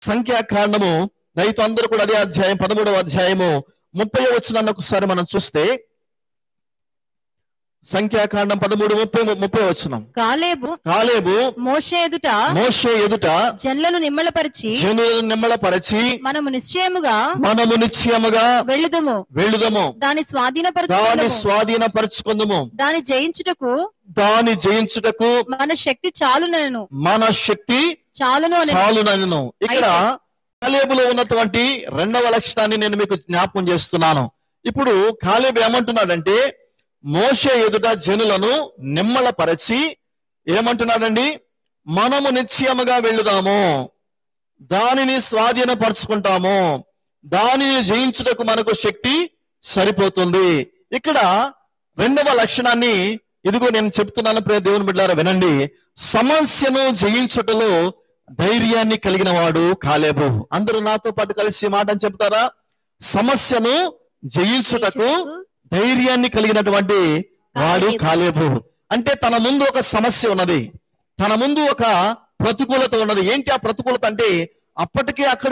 సంఖ్యాకాండము రైతు అందరూ కూడా అదే అధ్యాయం పదమూడవ అధ్యాయము ముప్పై వచ్చిన ఒకసారి మనం చూస్తే సంఖ్యాకాండం పదమూడు ముప్పై ముప్పై వచ్చిన కాలేబు కాలేబు మోషే ఎదుట మోషే ఎదుట జన్లను నిమ్మలపరిచి జనులను నిమ్మలపరచి మనము నిశ్చయముగా మనము నిశ్చయముగా వెళ్ళుదము వెళ్ళుదము దాని దాని స్వాధీనపరచుకుందుము స్వాధీనపరచుకుందుము దాని జయించుటకు దాని జయించుటకు మన శక్తి చాలునను మన శక్తి చాలును అని చాలునను ఇక్కడ కాలేబులో ఉన్నటువంటి రెండవ లక్షణాన్ని నేను మీకు జ్ఞాపకం చేస్తున్నాను ఇప్పుడు కాలేబు ఏమంటున్నాడంటే మోషే ఎదుట జనులను నిమ్మలపరచి ఏమంటున్నాడండి మనము నిశ్చయముగా వెళ్ళుదాము దానిని స్వాధీనపరచుకుంటాము దానిని జయించుటకు మనకు శక్తి సరిపోతుంది ఇక్కడ రెండవ లక్షణాన్ని ఇదిగో నేను చెప్తున్నాను ప్రియ దేవుని బిడ్డారా వినండి సమస్యను జయించుటలో ధైర్యాన్ని కలిగిన వాడు కాలేబు అందరూ నాతో పాటు కలిసి ఈ మాట అని చెప్తారా సమస్యను జయించుటకు ధైర్యాన్ని కలిగినటువంటి వాడు కాలేబు అంటే తన ముందు ఒక సమస్య ఉన్నది తన ముందు ఒక ప్రతికూలత ఉన్నది ఏంటి ఆ ప్రతికూలత అంటే అప్పటికే అక్కడ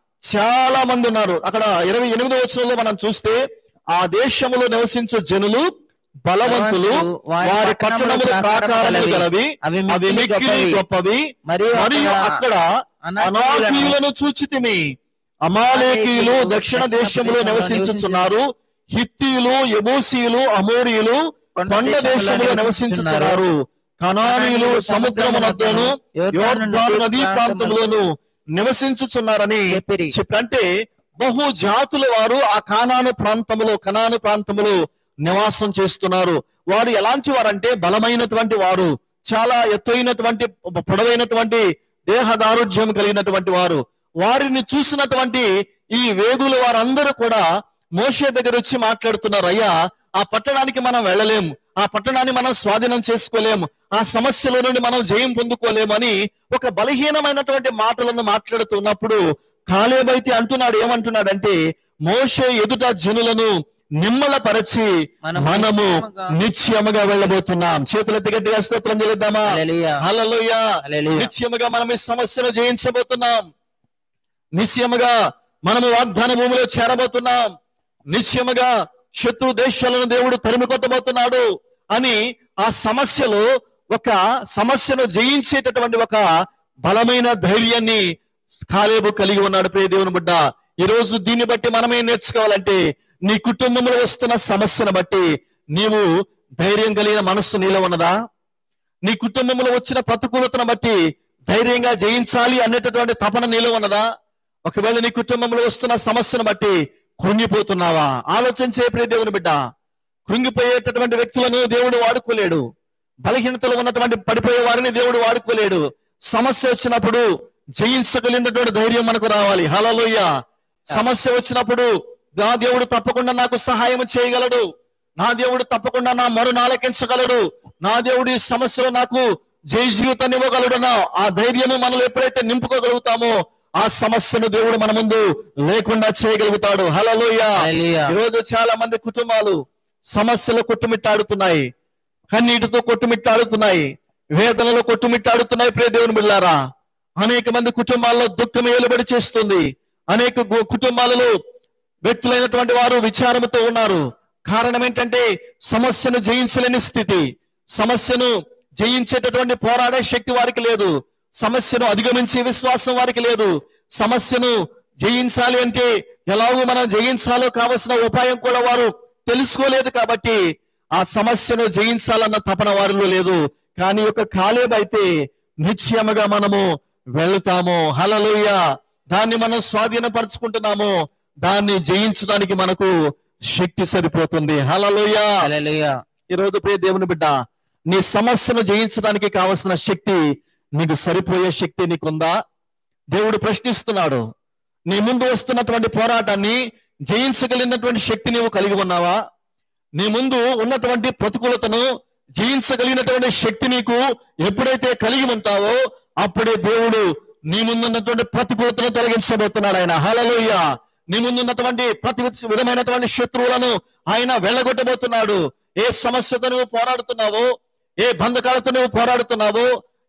చాలా మంది ఉన్నారు అక్కడ ఇరవై ఎనిమిదో వచనంలో మనం చూస్తే ఆ దేశములో నివసించు జనులు బలవంతులు వారి పట్టణములు ప్రాకారములు గలవి అవి అవి మిక్కిలి మిక్కిలి గొప్పవి. గొప్పవి మరియు మరియు అక్కడ అనాకీయులను అనాకీయులను చూచితిమి అమాలేకీయులు దక్షిణ దేశంలో నివసించుచున్నారు హిత్తీయులు ఎబూసీయులు అమోరీయులు కొండ దేశంలో నివసించుచున్నారు కనానీయులు సముద్రమునద్దను యోర్దాను నదీ ప్రాంతంలోను నివసించుచున్నారని చెప్పిరి. చెప్పంటే బహు జాతుల వారు ఆ కానాను ప్రాంతములో కనాను ప్రాంతములో నివాసం చేస్తున్నారు వారు ఎలాంటి వారంటే బలమైనటువంటి వారు చాలా ఎత్తైనటువంటి పొడవైనటువంటి దేహ దారుఢ్యం కలిగినటువంటి వారు వారిని చూసినటువంటి ఈ వేగుల వారందరూ కూడా మోషే దగ్గర వచ్చి మాట్లాడుతున్నారు అయ్యా ఆ పట్టణానికి మనం వెళ్ళలేం ఆ పట్టణాన్ని మనం స్వాధీనం చేసుకోలేం ఆ సమస్యల నుండి మనం జయం పొందుకోలేము అని ఒక బలహీనమైనటువంటి మాటలను మాట్లాడుతున్నప్పుడు కాలేబైతే అంటున్నాడు ఏమంటున్నాడంటే మోషే ఎదుట జనులను నిమ్మలపరచి మనము మనము నిశ్చయముగా- నిశ్చయముగా వెళ్ళబోతున్నాం చేతులెత్తి గట్టిగా స్తోత్రం చెల్లిద్దామా హల్లెలూయా. హల్లెలూయా హల్లెలూయా. నిశ్చయముగా మనం ఈ సమస్యను జయించబోతున్నాం నిశ్చయముగా మనము వాగ్దాన భూమిలో చేరబోతున్నాం నిశ్చయముగా శత్రు దేశాలను దేవుడు తరిమి కొట్టబోతున్నాడు అని ఆ సమస్యలో ఒక సమస్యను జయించేటటువంటి ఒక బలమైన ధైర్యాన్ని కాలేబు కలిగి ఉన్నాడు ప్రియ దేవుని బిడ్డ ఈ రోజు దీన్ని బట్టి మనమే నేర్చుకోవాలంటే నీ కుటుంబంలో వస్తున్న సమస్యను బట్టి నీవు ధైర్యం కలిగిన మనస్సు నీలో ఉన్నదా నీ కుటుంబంలో వచ్చిన ప్రతికూలతను బట్టి ధైర్యంగా జయించాలి అనేటటువంటి తపన నీలో ఉన్నదా ఒకవేళ నీ కుటుంబంలో వస్తున్న సమస్యను బట్టి కృంగిపోతున్నావా ఆలోచన చేయప్రియ దేవుని బిడ్డ కృంగిపోయేటటువంటి వ్యక్తులను దేవుడు వాడుకోలేడు బలహీనతలు ఉన్నటువంటి పడిపోయే వారిని దేవుడు వాడుకోలేడు సమస్య వచ్చినప్పుడు జయించగలిగినటువంటి ధైర్యం మనకు రావాలి హలలోయ సమస్య వచ్చినప్పుడు నా దేవుడు తప్పకుండా నాకు సహాయం చేయగలడు నా దేవుడు తప్పకుండా నా మరు నాలకించగలడు నా దేవుడు ఈ సమస్యలో నాకు జై జీవితాన్ని ఇవ్వగలడునా ఆ ధైర్యము మనలో ఎప్పుడైతే నింపుకోగలుగుతామో ఆ సమస్యను దేవుడు మన ముందు లేకుండా చేయగలుగుతాడు హలలోయ హల్లెలూయా. ఈరోజు చాలా మంది కుటుంబాలు సమస్యలు కొట్టుమిట్టాడుతున్నాయి కన్నీటితో కొట్టుమిట్టాడుతున్నాయి వేదనలో కొట్టుమిట్టాడుతున్నాయి ప్రియ దేవుని బిళ్ళారా అనేక మంది కుటుంబాల్లో దుఃఖం ఏలుబడి చేస్తుంది అనేక గు- కుటుంబాలలో వ్యక్తులైనటువంటి వారు విచారముతో ఉన్నారు కారణం ఏంటంటే సమస్యను జయించలేని స్థితి సమస్యను జయించేటటువంటి పోరాడే శక్తి వారికి లేదు సమస్యను అధిగమించే విశ్వాసం వారికి లేదు సమస్యను జయించాలి అంటే ఎలాగో మనం జయించాలో కావలసిన ఉపాయం కూడా వారు తెలుసుకోలేదు కాబట్టి ఆ సమస్యను జయించాలన్న తపన వారిలో లేదు కానీ ఒక కాలేబ్ అయితే నిశ్చయముగా మనము వెళ్తాము హలలోయ దాన్ని మనం స్వాధీనపరచుకుంటున్నాము దాన్ని జయించడానికి మనకు శక్తి సరిపోతుంది హలలోయ హల్లెలూయా. ఈ రోజు ప్రియ దేవుని బిడ్డ నీ సమస్యను జయించడానికి కావలసిన శక్తి నీకు సరిపోయే శక్తి నీకుందా దేవుడు ప్రశ్నిస్తున్నాడు నీ ముందు వస్తున్నటువంటి పోరాటాన్ని జయించగలిగినటువంటి శక్తి నీవు కలిగి ఉన్నావా నీ ముందు ఉన్నటువంటి ప్రతికూలతను జయించగలిగినటువంటి శక్తి నీకు ఎప్పుడైతే కలిగి ఉంటావో అప్పుడే దేవుడు నీ ముందున్నటువంటి ప్రతికూలతను తొలగించబోతున్నాడు ఆయన హలలోయ నీ ముందున్నటువంటి ప్రతి విధమైనటువంటి శత్రువులను ఆయన వెళ్ళగొట్టబోతున్నాడు ఏ సమస్యతో నువ్వు పోరాడుతున్నావో ఏ బంధకాలతో నువ్వు పోరాడుతున్నావో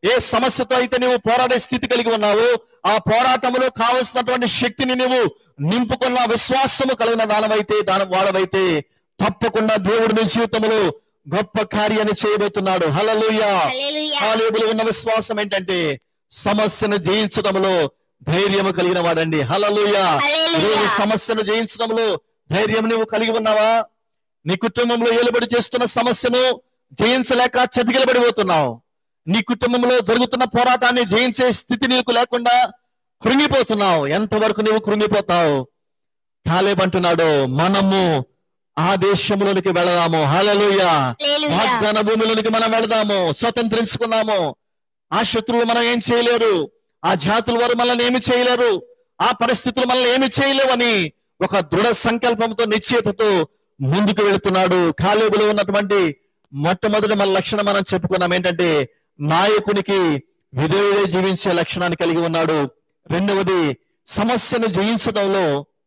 ఏ సమస్యతో అయితే నువ్వు పోరాడే స్థితి కలిగి ఉన్నావో ఆ పోరాటంలో కావలసినటువంటి శక్తిని నువ్వు నింపుకున్న విశ్వాసము కలిగిన దానమైతే దానం వాడవైతే తప్పకుండా దేవుడు నీ జీవితంలో గొప్ప కార్యాన్ని చేయబోతున్నాడు హలలుయ హల్లెలూయా. కాలేబులు ఉన్న విశ్వాసం ఏంటంటే సమస్యను జయించడంలో ధైర్యము కలిగిన వాడండి హలలుయ హల్లెలూయా. ఈరోజు సమస్యను జయించడంలో ధైర్యం నువ్వు కలిగి ఉన్నావా నీ కుటుంబంలో ఏలుబడి చేస్తున్న సమస్యను జయించలేక చతికిలబడిపోతున్నావు నీ కుటుంబంలో జరుగుతున్న పోరాటాన్ని జయించే స్థితి నీకు లేకుండా కృంగిపోతున్నావు ఎంతవరకు నువ్వు కృంగిపోతావు కాలేబంటున్నాడు మనము ఆ దేశంలోనికి వెళదాము హలలుయ హల్లెలూయా. వాగ్దాన భూమిలోనికి మనం వెళదాము స్వతంత్రించుకుందాము ఆ శత్రువులు మనం ఏం చేయలేరు ఆ జాతుల వారు మనల్ని ఏమి చేయలేరు ఆ పరిస్థితులు మనల్ని ఏమి చేయలేవని ఒక దృఢ సంకల్పంతో నిశ్చయతతో ముందుకు వెళుతున్నాడు కాలేబులో ఉన్నటువంటి మొట్టమొదటి మన లక్షణం మనం చెప్పుకున్నాం ఏంటంటే నాయకునికి విధేయుడే జీవించే లక్షణాన్ని కలిగి ఉన్నాడు రెండవది సమస్యను జయించడంలో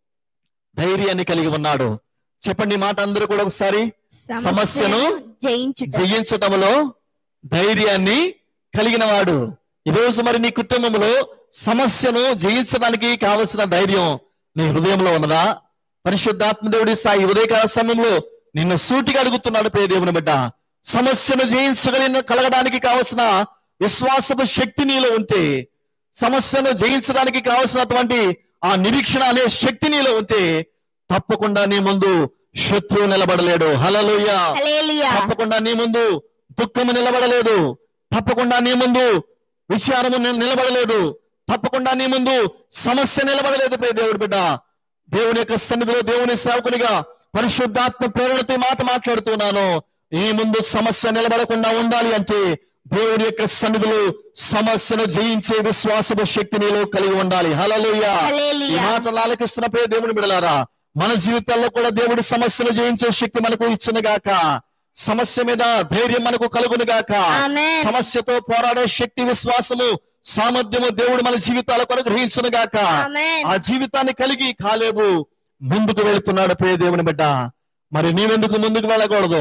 ధైర్యాన్ని కలిగి ఉన్నాడు చెప్పండి ఈ మాట అందరూ కూడా ఒకసారి సమస్యను జయించుట జయించటంలో ధైర్యాన్ని కలిగిన వాడు ఈరోజు మరి నీ కుటుంబంలో సమస్యను జయించడానికి కావలసిన ధైర్యం నీ హృదయంలో ఉన్నదా పరిశుద్ధాత్మ దేవుడి సాయి ఉదయకాల సమయంలో నిన్ను సూటిగా అడుగుతున్నాడు ప్రియ దేవుని బిడ్డ సమస్యను జయించగలిగిన కలగడానికి కావలసిన విశ్వాసపు శక్తి నీలో ఉంటే సమస్యను జయించడానికి కావలసినటువంటి ఆ నిరీక్షణ అనే శక్తి నీలో ఉంటే తప్పకుండా నీ ముందు శత్రువు నిలబడలేడు హలలుయా హల్లెలూయా. తప్పకుండా నీ ముందు దుఃఖము నిలబడలేదు తప్పకుండా నీ ముందు విచారము ని- నిలబడలేదు తప్పకుండా నీ ముందు సమస్య నిలబడలేదు ప్రియ దేవుడి బిడ్డ దేవుని యొక్క సన్నిధిలో దేవుని సేవకునిగా పరిశుద్ధాత్మ ప్రేరణతో ఈ మాట మాట్లాడుతున్నాను ఈ ముందు సమస్య నిలబడకుండా ఉండాలి అంటే దేవుని యొక్క సన్నిధిలో సమస్యను జయించే విశ్వాసపు శక్తి నీలో కలిగి ఉండాలి హలలుయ ఈ హల్లెలూయా. మాటలు ఆలకిస్తున్న ప్రియ దేవుని బిడలారా మన జీవితాల్లో కూడా దేవుడి సమస్యను జయించే శక్తి మనకు ఇచ్చిన గాక సమస్య మీద ధైర్యం మనకు కలుగును గాక ఆమేన్. సమస్యతో పోరాడే శక్తి విశ్వాసము సామర్థ్యము దేవుడు మన జీవితాలకు అనుగ్రహించును గాక ఆమేన్. ఆ జీవితాన్ని కలిగి కాలేబు ముందుకు వెళుతున్నాడు ప్రియ దేవుని బిడ్డ మరి నీవెందుకు ముందుకు వెళ్ళకూడదు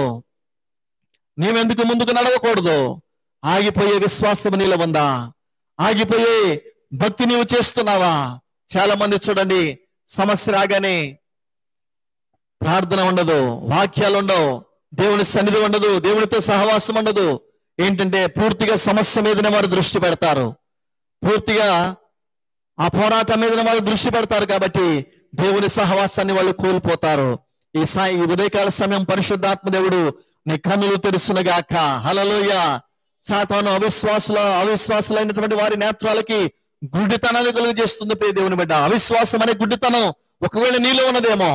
నీవెందుకు ముందుకు నడవకూడదు ఆగిపోయే విశ్వాసం నీలో ఉందా ఆగిపోయే భక్తి నీవు చేస్తున్నావా చాలా మంది చూడండి సమస్య రాగానే ప్రార్థన ఉండదు వాక్యాలు ఉండవు దేవుని సన్నిధి ఉండదు దేవునితో సహవాసం ఉండదు ఏంటంటే పూర్తిగా సమస్య మీదనే వారు దృష్టి పెడతారు పూర్తిగా ఆ పోరాటం మీద వాళ్ళు దృష్టి పెడతారు కాబట్టి దేవుని సహవాసాన్ని వాళ్ళు కోల్పోతారు ఈ సాయి ఈ ఉదయకాల సమయం పరిశుద్ధాత్మ దేవుడు నీ కన్నులు తెరుసునుగాక హలలోయ సాతాను అవిశ్వాసుల అవిశ్వాసులైనటువంటి వారి నేత్రాలకి గుడ్డితనాన్ని కలుగు చేస్తుంది ప్రియ దేవుని బిడ్డ అవిశ్వాసం అనే గుడ్డితనం ఒకవేళ నీలో ఉన్నదేమో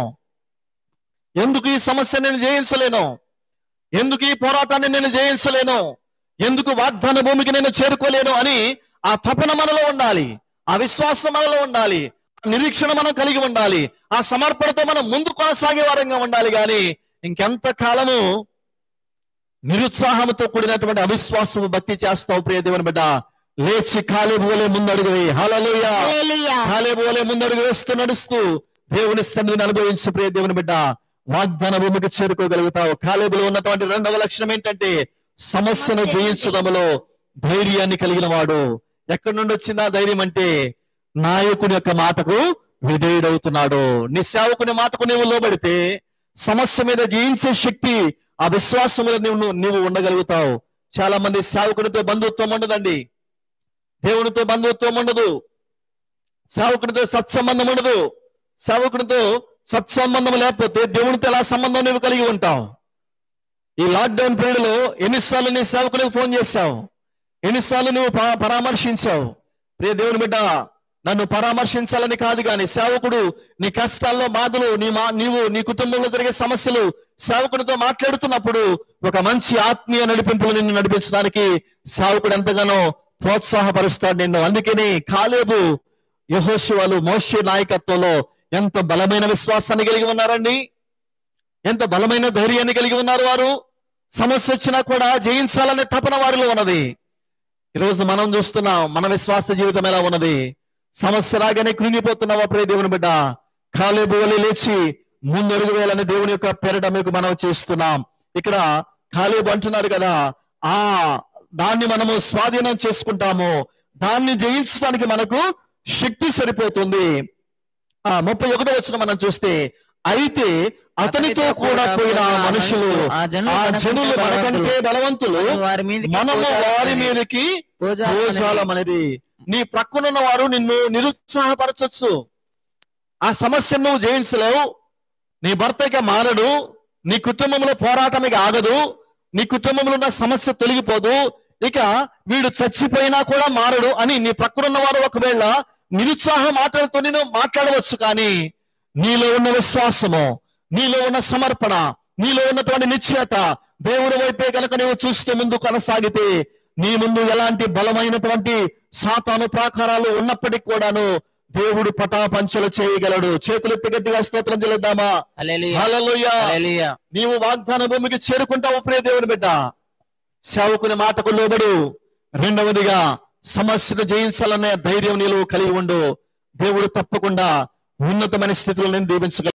ఎందుకు ఈ సమస్య నేను జయించలేను ఎందుకు ఈ పోరాటాన్ని నేను జయించలేను ఎందుకు వాగ్దాన భూమికి నేను చేరుకోలేను అని ఆ తపన మనలో ఉండాలి ఆ విశ్వాసం మనలో ఉండాలి ఆ నిరీక్షణ మనం కలిగి ఉండాలి ఆ సమర్పణతో మనం ముందు కొనసాగే వారంగా ఉండాలి కానీ ఇంకెంత కాలము నిరుత్సాహంతో కూడినటువంటి అవిశ్వాసము భక్తి చేస్తావు ప్రియ దేవుని బిడ్డ లేచి కాలేబు వలె ముందడుగు వేయి హల్లెలూయా హల్లెలూయా. కాలేబు వలె ముందడుగు వేస్తూ నడుస్తూ దేవుని సన్నిధిని అనుభవించు ప్రియ దేవుని బిడ్డ వాగ్దాన భూమికి చేరుకోగలుగుతావు కాలేబులో ఉన్నటువంటి రెండవ లక్షణం ఏంటంటే సమస్యను జయించడంలో ధైర్యాన్ని కలిగిన వాడు ఎక్కడి నుండి వచ్చిందా ధైర్యం అంటే నాయకుని యొక్క మాటకు విధేయుడవుతున్నాడు నీ సేవకుని మాటకు నీవు లోబడితే సమస్య మీద జయించే శక్తి ఆ విశ్వాసంలో నువ్వు నువ్వు ఉండగలుగుతావు చాలా మంది సేవకునితో బంధుత్వం ఉండదండి దేవునితో బంధుత్వం ఉండదు సేవకునితో సత్సంబంధం ఉండదు సేవకునితో సత్సంబంధం లేకపోతే దేవునితో ఎలా సంబంధం నువ్వు కలిగి ఉంటావు ఈ లాక్డౌన్ పీరియడ్ లో ఎన్నిసార్లు నీ సేవకునికి ఫోన్ చేశావు ఎన్నిసార్లు నువ్వు పరా- పరామర్శించావు ప్రియ దేవుని బిడ్డ నన్ను పరామర్శించాలని కాదు కానీ సేవకుడు నీ కష్టాల్లో బాధలు నీ మా నీవు నీ కుటుంబంలో జరిగే సమస్యలు సేవకునితో మాట్లాడుతున్నప్పుడు ఒక మంచి ఆత్మీయ నడిపింపులు నిన్ను నడిపించడానికి సేవకుడు ఎంతగానో ప్రోత్సాహపరుస్తాడు నిన్ను అందుకని కాలేబు యహోశివాలు మోషే నాయకత్వంలో ఎంత బలమైన విశ్వాసాన్ని కలిగి ఉన్నారండి ఎంత బలమైన ధైర్యాన్ని కలిగి ఉన్నారు వారు సమస్య వచ్చినా కూడా జయించాలనే తపన వారిలో ఉన్నది ఈరోజు మనం చూస్తున్నాం మన విశ్వాస జీవితం ఎలా ఉన్నది సమస్య రాగానే కృంగిపోతున్నావా ప్రియ దేవుని బిడ్డ కాలేబు వలె లేచి ముందడుగు వేయాలని దేవుని యొక్క పేరిట మీకు మనం చేస్తున్నాం ఇక్కడ కాలేబు అంటున్నాడు కదా ఆ దాన్ని మనము స్వాధీనం చేసుకుంటామో దాన్ని జయించడానికి మనకు శక్తి సరిపోతుంది ఆ ముప్పై ఒకటో వచ్చిన మనం చూస్తే అయితే అతనితో కూడా పోయిన ఆ మనుషులు ఆ జనులు ఆ మనకంటే జనులు మనకంటే బలవంతులు మనము వారి మీదకి మనము వారి మీదకి భోజాలమనేది నీ ప్రక్కనున్న వారు నిన్ను నిరుత్సాహపరచొచ్చు ఆ సమస్యను నువ్వు జయించలేవు నీ భర్త ఇక మారడు నీ కుటుంబంలో పోరాటం ఇక ఆగదు నీ కుటుంబంలో ఉన్న సమస్య తొలగిపోదు ఇక వీడు చచ్చిపోయినా కూడా మారడు అని నీ ప్రక్కనున్న వారు ఒకవేళ నిరుత్సాహ మాటలతో నేను మాట్లాడవచ్చు కానీ నీలో ఉన్న విశ్వాసము నీలో ఉన్న సమర్పణ నీలో ఉన్నటువంటి నిశ్చయత దేవుడి వైపే కనుక నీవు చూస్తూ ముందు కొనసాగితే నీ ముందు ఎలాంటి బలమైనటువంటి సాతాను ప్రాకారాలు ఉన్నప్పటికీ కూడాను దేవుడు పటాపంచలు చేయగలడు చేతులు ఎత్తి గట్టిగా స్తోత్రం చెల్లిద్దామా హల్లెలూయా నీవు వాగ్దాన భూమికి చేరుకుంటావు ప్రియ దేవుని బిడ్డ సేవకుని మాటకు లోబడు రెండవదిగా సమస్యను జయించాలనే ధైర్యం నీలో కలిగి ఉండు దేవుడు తప్పకుండా ఉన్నతమైన స్థితిలో నేను దీవించగలడు